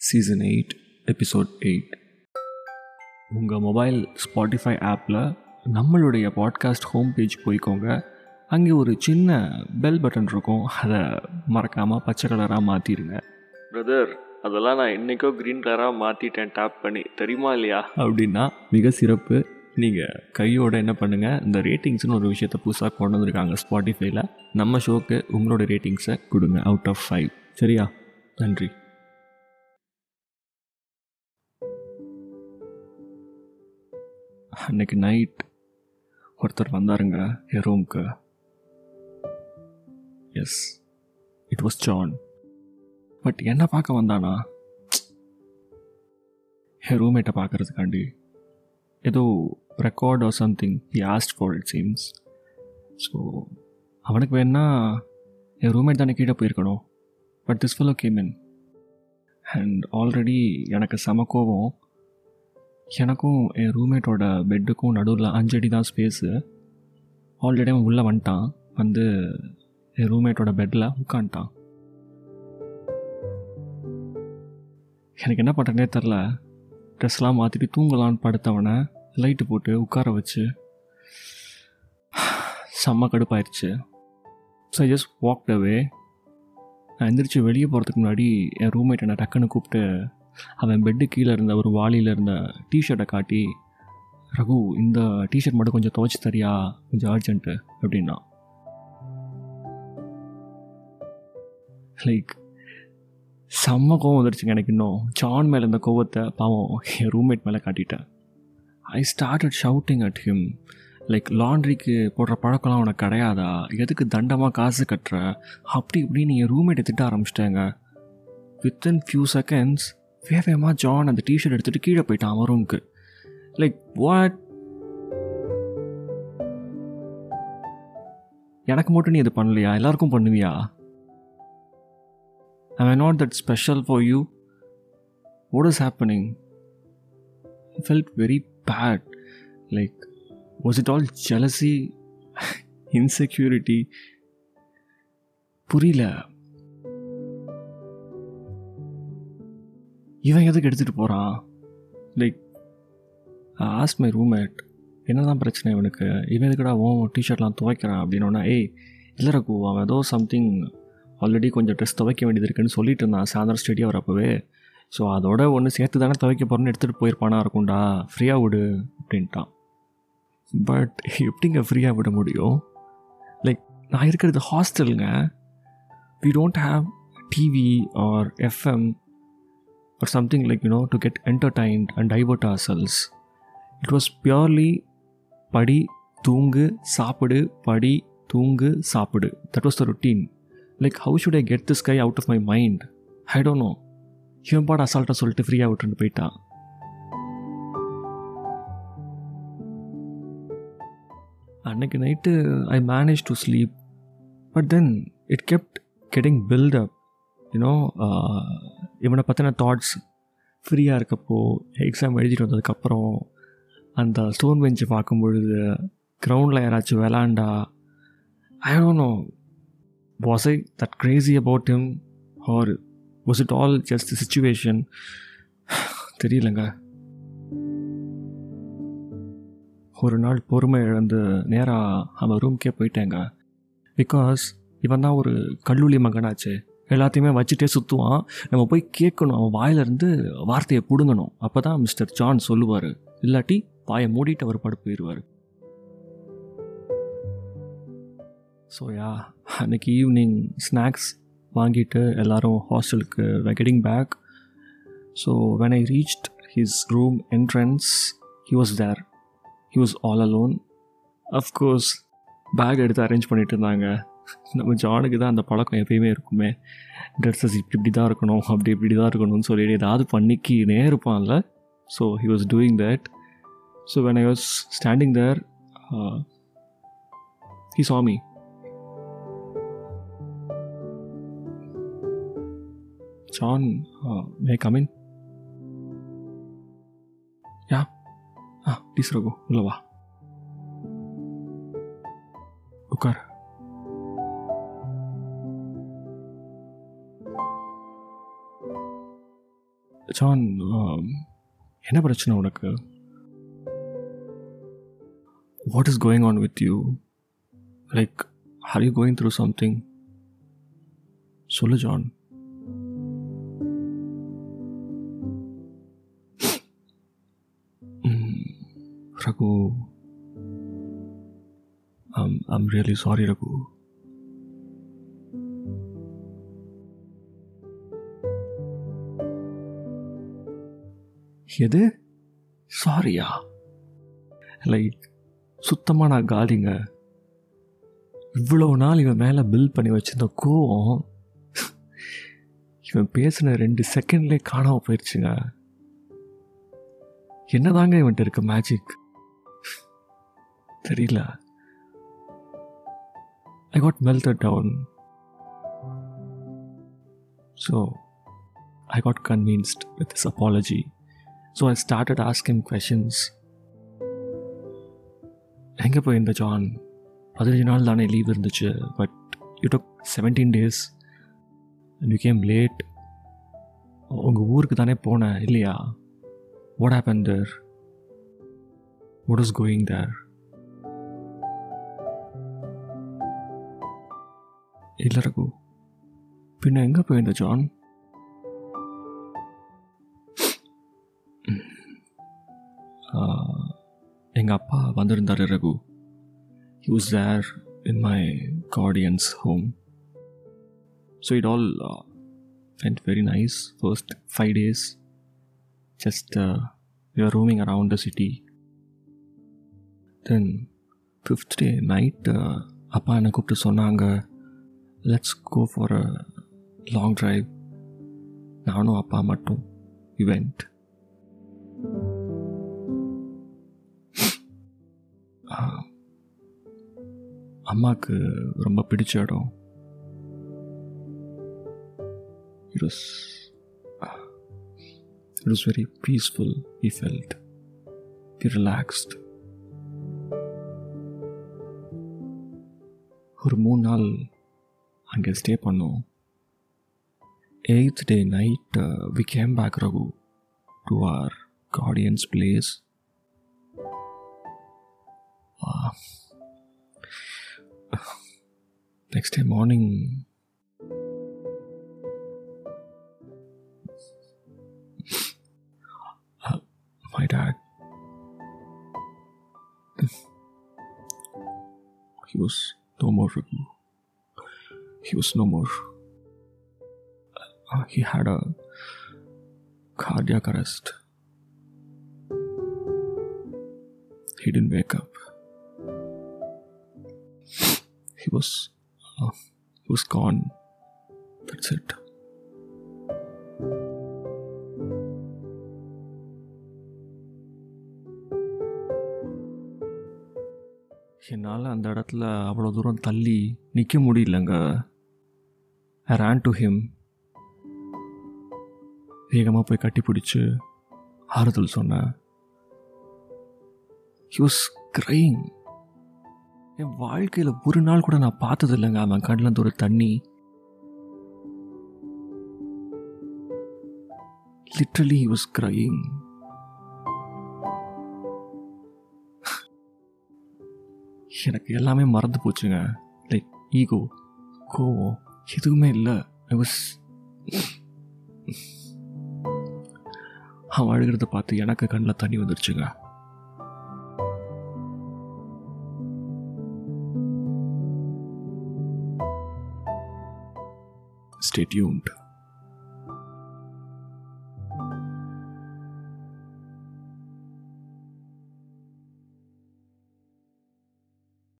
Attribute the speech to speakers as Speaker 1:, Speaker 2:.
Speaker 1: Season eight episode eight உங்கள் mobile Spotify ஆப்பில் நம்மளுடைய பாட்காஸ்ட் ஹோம் பேஜ் போய்க்கோங்க அங்கே ஒரு சின்ன பெல் பட்டன் இருக்கும் அதை மறக்காமல் பச்சை கலராக மாற்றிடுங்க
Speaker 2: பிரதர் அதெல்லாம் நான் என்றைக்கோ க்ரீன் கலராக மாற்றிட்டேன் டேப் பண்ணி தெரியுமா இல்லையா
Speaker 1: அப்படின்னா மிக சிறப்பு நீங்கள் கையோட என்ன பண்ணுங்கள் இந்த ரேட்டிங்ஸ்னு ஒரு விஷயத்தை புதுசாக கொண்டு வந்திருக்காங்க ஸ்பாட்டிஃபைல நம்ம ஷோக்கு உங்களோட ரேட்டிங்ஸை கொடுங்க அவுட் ஆஃப் ஃபைவ் சரியா நன்றி அன்னைக்கு நைட் ஒருத்தர் வந்தாருங்க என் ரூம்க்கு yes it was John but என்ன பார்க்க வந்தானா என் ரூம்மேட்டை பார்க்கறதுக்காண்டி ஏதோ record or something he asked for it seems so அவனுக்கு வேணா என் ரூம்மேட் தானே கீழே போயிருக்கணும் but this fellow came in and already எனக்கு செம கோவம் எனக்கும் என் ரூம்மேட்டோட பெட்டுக்கும் நடுவில் அஞ்சடி தான் ஸ்பேஸு ஆல்ரெடி அவன் உள்ளே வந்துட்டான் வந்து என் ரூம்மேட்டோட பெட்டில் உட்காந்துட்டான் எனக்கு என்ன பண்ணுறேனே தெரில ட்ரெஸ்லாம் மாற்றிட்டு தூங்கலான்னு படுத்தவனை லைட்டு போட்டு உட்கார வச்சு செம்ம கடுப்பாயிருச்சு so I just walked away நான் எந்திரிச்சு வெளியே போகிறதுக்கு முன்னாடி என் ரூம்மேட் என்னை டக்குன்னு கூப்பிட்டு அவன் பெட்டு கீழே இருந்த ஒரு வாளியில் இருந்த டிஷர்ட்டை காட்டி ரகு இந்த டிஷர்ட் மட்டும் கொஞ்சம் துவைச்சி தரியா கொஞ்சம் அர்ஜென்ட்டு அப்படின்னா லைக் செம்ம கோவம் வந்துருச்சுங்க எனக்கு இன்னும் ஜான் மேலே இருந்த கோவத்தை பாவம் என் ரூம்மேட் மேலே காட்டிட்டேன் I started shouting at him like லாண்ட்ரிக்கு போடுற பழக்கம்லாம் உனக்கு கிடையாதா எதுக்கு தண்டமாக காசு கட்டுற அப்படி இப்படின்னு என் ரூம்மேட்டை திட்ட ஆரம்பிச்சிட்டாங்க வித்தின் ஃபியூ செகண்ட்ஸ் வேகமாக ஜான் அந்த டிஷர்ட் எடுத்துகிட்டு கீழே போயிட்டான் அவன் ரூமுக்கு லைக் வாட் எனக்கு மட்டும் நீ இது பண்ணலையா எல்லாருக்கும் பண்ணுவியா am I not that special for you? What is happening? I felt very bad. Like, was it all jealousy? Insecurity? புரியல இவன் எதுக்கு எடுத்துகிட்டு போகிறான் லைக் ஆஸ் மை ரூம்மேட் என்னதான் பிரச்சனை இவனுக்கு இவன் எதுக்குடா ஓ டிஷர்ட்லாம் துவைக்கிறான் அப்படின்னோன்னா ஏய் இல்லை ரகு அவன் ஏதோ சம்திங் ஆல்ரெடி கொஞ்சம் ட்ரெஸ் துவைக்க வேண்டியது இருக்குன்னு சொல்லிட்டு இருந்தான் சாயந்தரம் ஸ்டெடி வரப்பவே ஸோ அதோட ஒன்று சேர்த்து தானே துவைக்க போகிறேன்னு எடுத்துகிட்டு போயிருப்பானா இருக்கும்டா ஃப்ரீயாக விடு அப்படின்ட்டான் பட் எப்படிங்க ஃப்ரீயாக விட முடியும் லைக் நான் இருக்கிறது ஹாஸ்டலுங்க we don't have TV or FM or something like you know to get entertained and diverted or else it was purely படி தூங்கு சாப்பிடு படி தூங்கு சாப்பிடு that was the routine like how should I get this guy out of my mind I don't know இவன் பாடு அசால்ட்டாக சொல்லிட்டு ஃப்ரீயாக விட்டுட்டு போயிட்டான் அன்னைக்கு night I manage to sleep but then it kept getting built up you know இவனை பற்றின தாட்ஸ் ஃப்ரீயாக இருக்கப்போ எக்ஸாம் எழுதிட்டு வந்ததுக்கப்புறம் அந்த ஸ்டோன் பெஞ்சை பார்க்கும் பொழுது கிரவுண்டில் யாராச்சும் விளாண்டா I don't know was I that crazy about him or was it all just the situation தெரியலங்க ஒரு நாள் பொறுமை இழந்து நேராக அவன் ரூம்க்கே போயிட்டேங்க பிகாஸ் இவன் தான் ஒரு கல்லூரி மகனாச்சு எல்லாத்தையுமே வச்சுட்டே சுற்றுவான் நம்ம போய் கேட்கணும் அவன் வாயிலிருந்து வார்த்தையை பிடுங்கணும் அப்போ தான் மிஸ்டர் ஜான் சொல்லுவார் இல்லாட்டி வாயை மூடிட்டு அவர் படு போயிடுவார் ஸோ யா அன்றைக்கி ஈவினிங் ஸ்நாக்ஸ் வாங்கிட்டு எல்லோரும் ஹாஸ்டலுக்கு getting back so when I reached his room entrance he was there he was all alone of course bag எடுத்து அரேஞ்ச் பண்ணிட்டு இருந்தாங்க நம்ம ஜானுக்கு தான் அந்த பழக்கம் எப்பயுமே இருக்குமே ட்ரெஸ்ஸஸ் இப்படி இப்படி தான் இருக்கணும் அப்படி இப்படி தான் இருக்கணும்னு சொல்லிட்டு ஏதாவது பண்ணிக்கினே இருப்பான்ல so he was doing that so when I was standing there he சா me John, uh, may I come in? Yeah. Ah, please Raghu உள்ள வா உட்கார் ஜான் என்ன பிரச்சனை உனக்கு what is going on with you like are you going through something சொல்லு John Raghu I'm, I'm really sorry, Raghu. எது சாரியா லைக் சுத்தமாக நான் காலிங்க இவ்வளோ நாள் இவன் மேலே பில் பண்ணி வச்சிருந்த கோவம் இவன் பேசின ரெண்டு செகண்ட்லேயே காணாமல் போயிடுச்சுங்க என்னதாங்க இவன்ட்டு இருக்க மேஜிக் தெரியல I got melted down. So I got convinced with his apology. So I started asking questions. எங்கே போயிருந்த ஜான் பதினஞ்சு நாள் தானே லீவ் இருந்துச்சு but you took seventeen days and you came late உங்கள் ஊருக்கு தானே போனேன் இல்லையா what happen there what is going தேர் இல்லை ரகு பின்ன எங்கே போயிருந்த ஜான் எங்கள் அப்பா வந்திருந்தார் Raghu he was there in my guardian's home so it all uh, went very nice first five days just uh, we were roaming around the city then fifth day night uh, அப்பா என்னை கூப்பிட்டு சொன்னாங்க let's go for a long drive நானும் அப்பா மட்டும் இவெண்ட் அம்மாவுக்கு ரொம்ப பிடிச்ச இடம் it was it was very peaceful we felt we relaxed ஒரு மூணு நாள் அங்கே ஸ்டே பண்ணோம் eighth day night we came back Raghu to our guardian's place next day morning my dad he was no more Raghu. he was no more uh, he had a cardiac arrest he didn't wake up he was uh, he was gone that's it என்னால் அந்த இடத்துல அவ்வளோ தூரம் தள்ளி நிற்க முடியலங்க ஐ ரேன் to him வேகமாக போய் கட்டி பிடிச்சி ஆறுதல் சொன்னேன் ஹி வாஸ் க்ரைங் என் வாழ்க்கையில் ஒரு நாள் கூட நான் பார்த்தது இல்லைங்க அவன் கண்ணில் இருந்து ஒரு தண்ணி லிட்ரலி ஹி வாஸ் க்ரைங் எனக்கு எல்லாமே மறந்து போச்சுங்க லைக் ஈகோ கோவம் எதுவுமே இல்லை ஐ வாஸ் அவன் அழுகிறத பார்த்து எனக்கு கண்ணில் தண்ணி வந்துருச்சுங்க Stay tuned.